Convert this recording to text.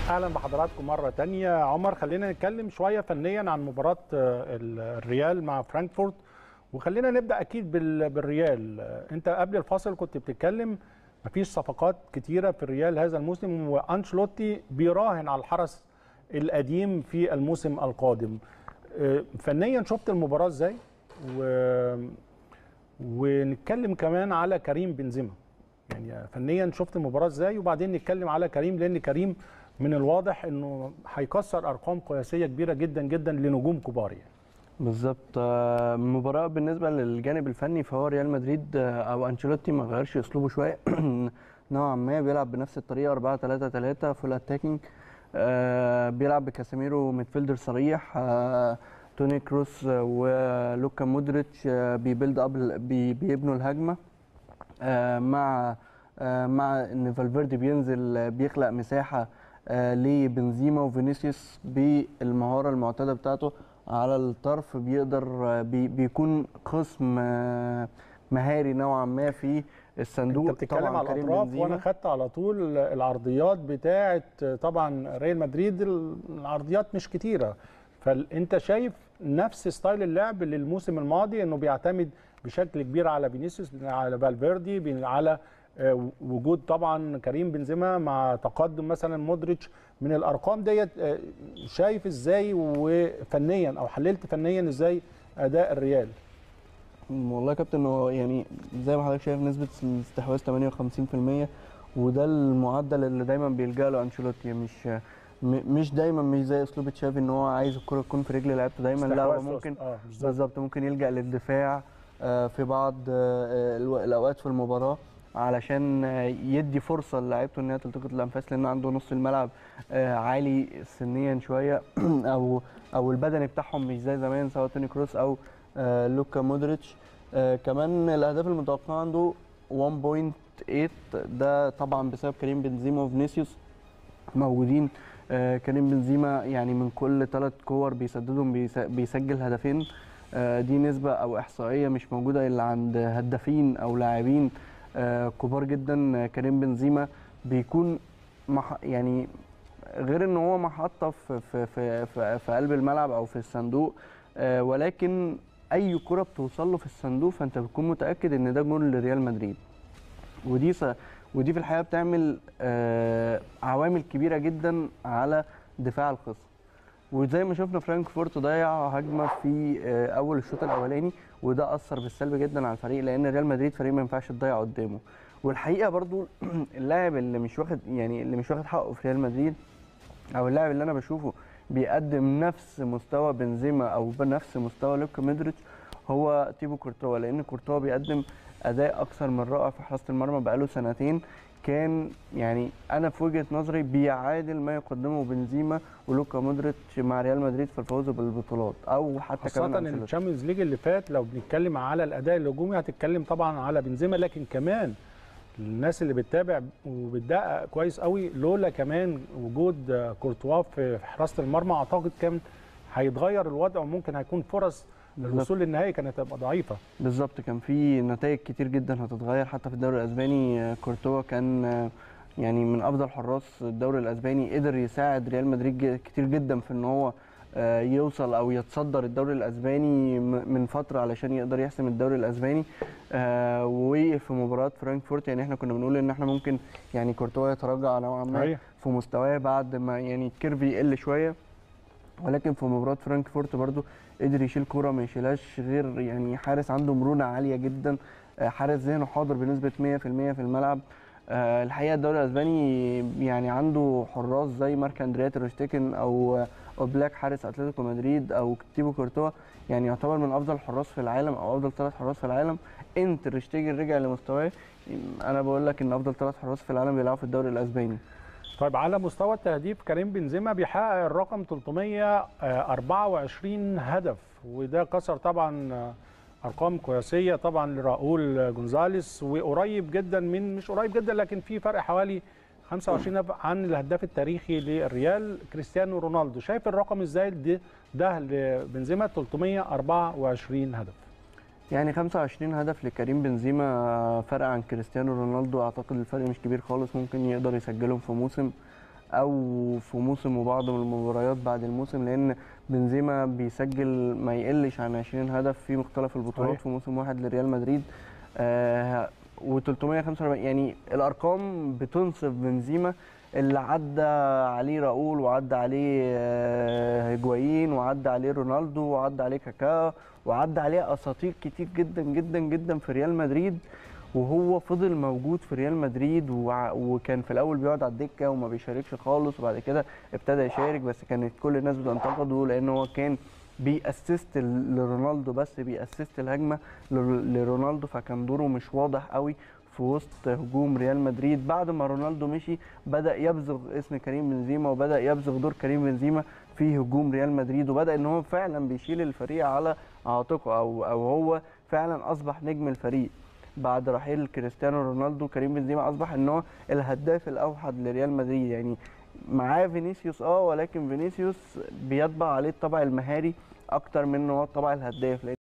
اهلا بحضراتكم مره تانية عمر خلينا نتكلم شويه فنيا عن مباراه الريال مع فرانكفورت وخلينا نبدا اكيد بال- بالريال انت قبل الفاصل كنت بتتكلم مفيش صفقات كتيره في الريال هذا الموسم وانشلوتي بيراهن على الحرس القديم في الموسم القادم آه، فنيا شفت المباراه ازاي و... ونتكلم كمان على كريم بنزيما يعني فنيا شفت المباراه ازاي وبعدين نتكلم على كريم لان كريم من الواضح انه هيكسر ارقام قياسيه كبيره جدا جدا لنجوم كبار يعني بالظبط آه، المباراة بالنسبة للجانب الفني فهو ريال مدريد آه، أو أنشيلوتي ما غيرش أسلوبه شوية نوعا ما بيلعب بنفس الطريقة 4 3 3 فول أتاكينج بيلعب بكاسيميرو ميدفيلدر صريح آه، توني كروس آه، ولوكا مودريتش آه، بيبيلد اب بي- بيبنوا الهجمة آه، مع آه، مع ان فالفيردي بينزل آه، بيخلق مساحه آه، لبنزيما وفينيسيوس بالمهاره المعتاده بتاعته على الطرف بيقدر آه، بي بيكون قسم آه، مهاري نوعا ما في الصندوق انت بتتكلم طبعاً على كريم الاطراف بنزيما. وانا خدت على طول العرضيات بتاعه طبعا ريال مدريد العرضيات مش كتيره فانت شايف نفس ستايل اللعب للموسم الماضي انه بيعتمد بشكل كبير على فينيسيوس على فالفيردي بي- على آه، وجود طبعا كريم بنزيما مع تقدم مثلا مودريتش من الارقام ديت آه، شايف ازاي وفنيا او حللت فنيا ازاي اداء الريال والله يا كابتن هو يعني زي ما حضرتك شايف نسبة الاستحواذ 58% وده المعدل اللي دايما بيلجأ له انشيلوتي مش م- مش دايما مش زي اسلوب تشافي ان هو عايز الكرة تكون في رجل لعيبته دايما لا هو استحواذ ممكن اه بالظبط بالظبط ممكن يلجأ للدفاع آه، في بعض آه، الو- الاوقات في المباراة علشان آه، يدي فرصة للاعيبته ان هي تلتقط الانفاس لان عنده نص الملعب آه، عالي سنيا شوية او او البدني بتاعهم مش زي زمان سواء توني كروس او آه، لوكا مودريتش آه، كمان الاهداف المتوقعه عنده 1.8 ده طبعا بسبب كريم بنزيما وفينيسيوس موجودين آه، كريم بنزيما يعني من كل ثلاث كور بيسددهم بيس- بيسجل هدفين آه، دي نسبة أو إحصائية مش موجودة إلا عند هدافين أو لاعبين آه، كبار جدا آه، كريم بنزيما بيكون مح يعني غير ان هو محطة في في في في, في قلب الملعب او في الصندوق آه، ولكن اي كرة بتوصل له في الصندوق فانت بتكون متأكد ان ده جول لريال مدريد ودي س... ودي في الحقيقة بتعمل آه، عوامل كبيرة جدا على دفاع الخصم وزي ما شفنا فرانكفورت ضيع هجمه في آه، اول الشوط الاولاني وده اثر بالسلب جدا على الفريق لان ريال مدريد فريق ما ينفعش تضيع قدامه والحقيقه برضو اللاعب اللي مش واخد يعني اللي مش واخد حقه في ريال مدريد او اللاعب اللي انا بشوفه بيقدم نفس مستوى بنزيما او بنفس مستوى لوكا مودريتش هو تيبو كورتوا لان كورتوا بيقدم اداء اكثر من رائع في حراسه المرمى بقاله سنتين كان يعني انا في وجهه نظري بيعادل ما يقدمه بنزيما ولوكا مودريتش مع ريال مدريد في الفوز بالبطولات او حتى خاصة كمان ان أنشيلوتي. الشامبيونز ليج اللي فات لو بنتكلم على الاداء الهجومي هتتكلم طبعا على بنزيما لكن كمان الناس اللي بتتابع وبتدقق كويس قوي لولا كمان وجود كورتوا في حراسة المرمى اعتقد كان هيتغير الوضع وممكن هيكون فرص الوصول للنهائي كانت هتبقى ضعيفة بالظبط كان في نتائج كتير جدا هتتغير حتى في الدوري الاسباني آه، كورتوا كان آه، يعني من افضل حراس الدوري الاسباني قدر يساعد ريال مدريد ج- كتير جدا في ان هو آه، يوصل او يتصدر الدوري الاسباني م- من فتره علشان يقدر يحسم الدوري الاسباني آه، وفي مباراه فرانكفورت يعني احنا كنا بنقول ان احنا ممكن يعني كورتوا يتراجع نوعا ما صحيح. في مستواه بعد ما يعني الكيرف يقل شويه ولكن في مباراه فرانكفورت برضو قدر يشيل كوره ما يشيلهاش غير يعني حارس عنده مرونه عاليه جدا آه، حارس ذهنه حاضر بنسبه 100% في الملعب آه، الحقيقه الدوري الاسباني يعني عنده حراس زي مارك اندريا تيرشتيكن او او بلاك حارس اتلتيكو مدريد او تيبو كورتوا يعني يعتبر من افضل الحراس في العالم او افضل ثلاث حراس في العالم ان تيرشتيجن رجع لمستواه انا بقول لك ان افضل ثلاث حراس في العالم بيلعبوا في الدوري الاسباني طيب على مستوى التهديف كريم بنزيما بيحقق الرقم 324 هدف وده كسر طبعا ارقام قياسيه طبعا لراؤول جونزاليس وقريب جدا من مش قريب جدا لكن في فرق حوالي 25 هدف عن الهداف التاريخي للريال كريستيانو رونالدو شايف الرقم ازاي ده, ده لبنزيما 324 هدف يعني 25 هدف لكريم بنزيما فرق عن كريستيانو رونالدو اعتقد الفرق مش كبير خالص ممكن يقدر يسجلهم في موسم او في موسم وبعض من المباريات بعد الموسم لان بنزيما بيسجل ما يقلش عن 20 هدف في مختلف البطولات صحيح. في موسم واحد لريال مدريد آه و345 يعني الارقام بتنصف بنزيما اللي عدى عليه راؤول وعدى عليه آه، هيجوايين وعدى عليه رونالدو وعدى عليه كاكا وعدى عليه اساطير كتير جدا جدا جدا في ريال مدريد وهو فضل موجود في ريال مدريد وع- وكان في الاول بيقعد على الدكه وما بيشاركش خالص وبعد كده ابتدى يشارك بس كانت كل الناس بتنتقده لان هو كان بيأسست ل- لرونالدو بس بيأسست الهجمه ل- لرونالدو فكان دوره مش واضح قوي في وسط هجوم ريال مدريد بعد ما رونالدو مشي بدا يبزغ اسم كريم بنزيما وبدا يبزغ دور كريم بنزيما في هجوم ريال مدريد وبدا ان هو فعلا بيشيل الفريق على عاتقه او او هو فعلا اصبح نجم الفريق بعد رحيل كريستيانو رونالدو كريم بنزيما اصبح ان هو الهداف الاوحد لريال مدريد يعني معاه فينيسيوس اه ولكن فينيسيوس بيطبع عليه الطبع المهاري اكتر من ان هو الطبع الهداف لان